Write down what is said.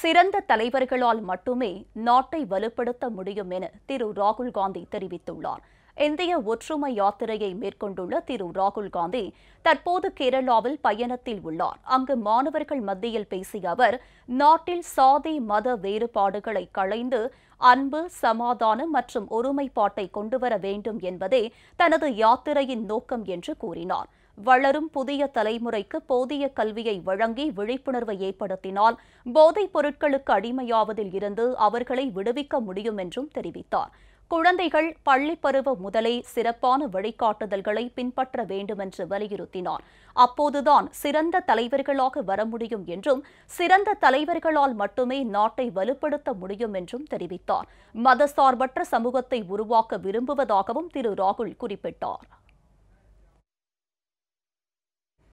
சிறந்த தலைவர்களால் மட்டுமே நாட்டை வலுப்படுத்த முடியும் என திரு ராகுல் காந்தி தெரிவித்துள்ளார் இந்திய ஒற்றுமை யாத்திரையை மேற்கொண்டுள்ள திரு ராகுல் காந்தி தற்போது கேரளாவில் பயணத்தில் உள்ளார் அங்கு மாணவர்கள் மத்தியில் பேசிய அவர் நாட்டில் சாதி மத வேறுபாடுகளை களைந்து அன்பு சமாதானம் மற்றும் ஒருமைப்பாட்டை கொண்டுவர வேண்டும் என்பதே தனது யாத்திரையின் நோக்கம் என்று கூறினார் வளரும் புதிய தலைமுறைக்கு போதிய கல்வியை வழங்கி விழிப்புணர்வை ஏற்படுத்தினால் போதைப் பொருட்களுக்கு அடிமையாவதில் இருந்து அவர்களை விடுவிக்க முடியும் என்றும் தெரிவித்தார் குழந்தைகள் பள்ளி பருவ முதலே சிறப்பான வழிகாட்டுதல்களை பின்பற்ற வேண்டும் என்று வலியுறுத்தினார் அப்போதுதான் சிறந்த தலைவர்களாக வர முடியும் என்றும் சிறந்த தலைவர்களால் மட்டுமே நாட்டை வலுப்படுத்த முடியும் என்றும் தெரிவித்தார் மதசார்பற்ற சமூகத்தை உருவாக்க விரும்புவதாகவும் திரு ராகுல் குறிப்பிட்டார்